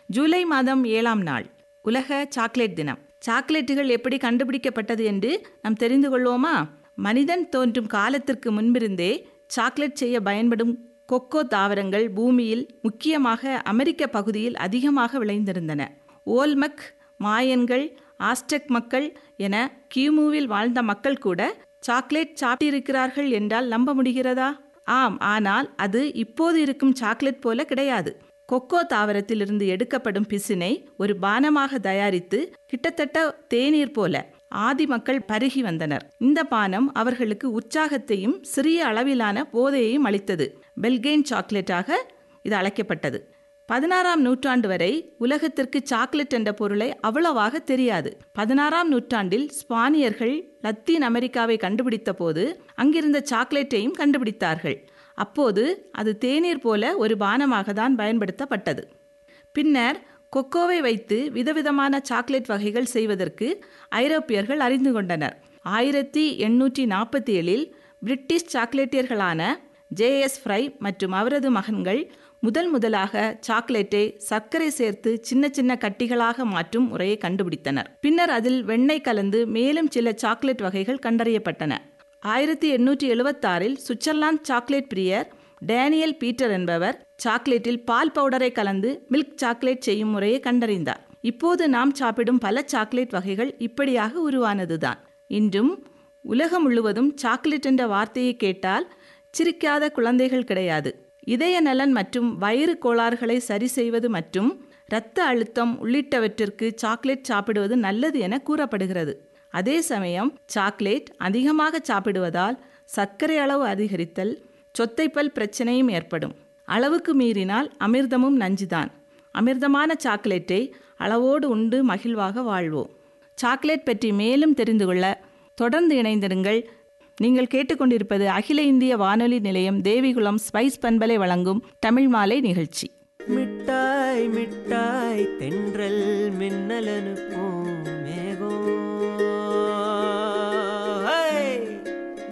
ஜூலை மாதம் ஏழாம் நாள் உலக சாக்லேட் தினம் சாக்லேட்டுகள் எப்படி கண்டுபிடிக்கப்பட்டது என்று நாம் தெரிந்து கொள்வோமா மனிதன் தோன்றும் காலத்திற்கு முன்பிருந்தே சாக்லேட் செய்ய பயன்படும் கொக்கோ தாவரங்கள் பூமியில் முக்கியமாக அமெரிக்க பகுதியில் அதிகமாக விளைந்திருந்தன ஓல்மக் மாயன்கள் ஆஸ்டெக் மக்கள் என கியூமுவில் வாழ்ந்த மக்கள் கூட சாக்லேட் சாப்பிட்டிருக்கிறார்கள் என்றால் நம்ப முடிகிறதா ஆம் ஆனால் அது இப்போது இருக்கும் சாக்லேட் போல கிடையாது கொக்கோ தாவரத்திலிருந்து எடுக்கப்படும் பிசினை ஒரு பானமாக தயாரித்து கிட்டத்தட்ட தேநீர் போல ஆதி மக்கள் பருகி வந்தனர் இந்த பானம் அவர்களுக்கு உற்சாகத்தையும் சிறிய அளவிலான போதையையும் அளித்தது பெல்கெயின் சாக்லேட்டாக இது அழைக்கப்பட்டது பதினாறாம் நூற்றாண்டு வரை உலகத்திற்கு சாக்லேட் என்ற பொருளை அவ்வளவாக தெரியாது பதினாறாம் நூற்றாண்டில் ஸ்பானியர்கள் லத்தீன் அமெரிக்காவை கண்டுபிடித்த போது அங்கிருந்த சாக்லேட்டையும் கண்டுபிடித்தார்கள் அப்போது அது தேநீர் போல ஒரு பானமாக தான் பயன்படுத்தப்பட்டது பின்னர் கொக்கோவை வைத்து விதவிதமான சாக்லேட் வகைகள் செய்வதற்கு ஐரோப்பியர்கள் அறிந்து கொண்டனர் ஆயிரத்தி எண்ணூற்றி நாற்பத்தி ஏழில் பிரிட்டிஷ் சாக்லேட்டியர்களான ஜேஎஸ் ஃப்ரை மற்றும் அவரது மகன்கள் முதல் முதலாக சாக்லேட்டை சர்க்கரை சேர்த்து சின்ன சின்ன கட்டிகளாக மாற்றும் முறையை கண்டுபிடித்தனர் பின்னர் அதில் வெண்ணெய் கலந்து மேலும் சில சாக்லேட் வகைகள் கண்டறியப்பட்டன ஆயிரத்தி எண்ணூற்றி எழுபத்தாறில் சுவிட்சர்லாந்து சாக்லேட் பிரியர் டேனியல் பீட்டர் என்பவர் சாக்லேட்டில் பால் பவுடரை கலந்து மில்க் சாக்லேட் செய்யும் முறையை கண்டறிந்தார் இப்போது நாம் சாப்பிடும் பல சாக்லேட் வகைகள் இப்படியாக உருவானதுதான் இன்றும் உலகம் முழுவதும் சாக்லேட் என்ற வார்த்தையை கேட்டால் சிரிக்காத குழந்தைகள் கிடையாது இதய நலன் மற்றும் வயிறு கோளாறுகளை சரி செய்வது மற்றும் இரத்த அழுத்தம் உள்ளிட்டவற்றிற்கு சாக்லேட் சாப்பிடுவது நல்லது என கூறப்படுகிறது அதே சமயம் சாக்லேட் அதிகமாக சாப்பிடுவதால் சர்க்கரை அளவு அதிகரித்தல் சொத்தைப்பல் பிரச்சனையும் ஏற்படும் அளவுக்கு மீறினால் அமிர்தமும் நஞ்சுதான் அமிர்தமான சாக்லேட்டை அளவோடு உண்டு மகிழ்வாக வாழ்வோம் சாக்லேட் பற்றி மேலும் தெரிந்து கொள்ள தொடர்ந்து இணைந்திருங்கள் நீங்கள் கேட்டுக்கொண்டிருப்பது அகில இந்திய வானொலி நிலையம் தேவிகுளம் ஸ்பைஸ் பண்பலை வழங்கும் தமிழ் மாலை நிகழ்ச்சி மிட்டாய் மிட்டாய் தென்றல் மின்னல் அனுப்பி